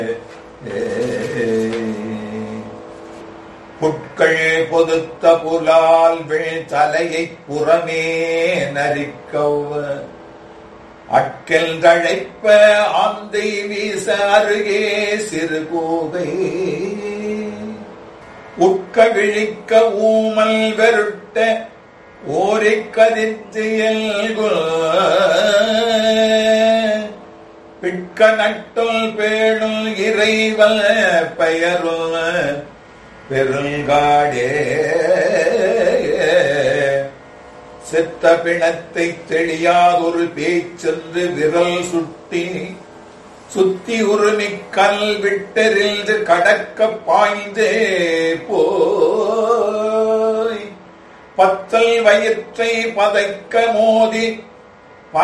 புட்கள் பொதுத்த புலால் வீழ் தலையைப் புறமே நரிக்கவ் அட்கல் தழைப்ப ஆந்தை வீச அருகே சிறு கோவை உட்க விழிக்க ஊமல் வெருட்ட ஓரைக் கதிர்த்து பிட்க நட்டுள் பேணுள் இறைவல் பெயருள் பெருங்காடே செத்த பிணத்தை தெளியாதொரு பேச்சென்று விரல் சுட்டி சுத்தி உருமி கல் விட்டெறிந்து கடக்க பாய்ந்தே போய் பத்தல் வயிற்றை பதைக்க மோதி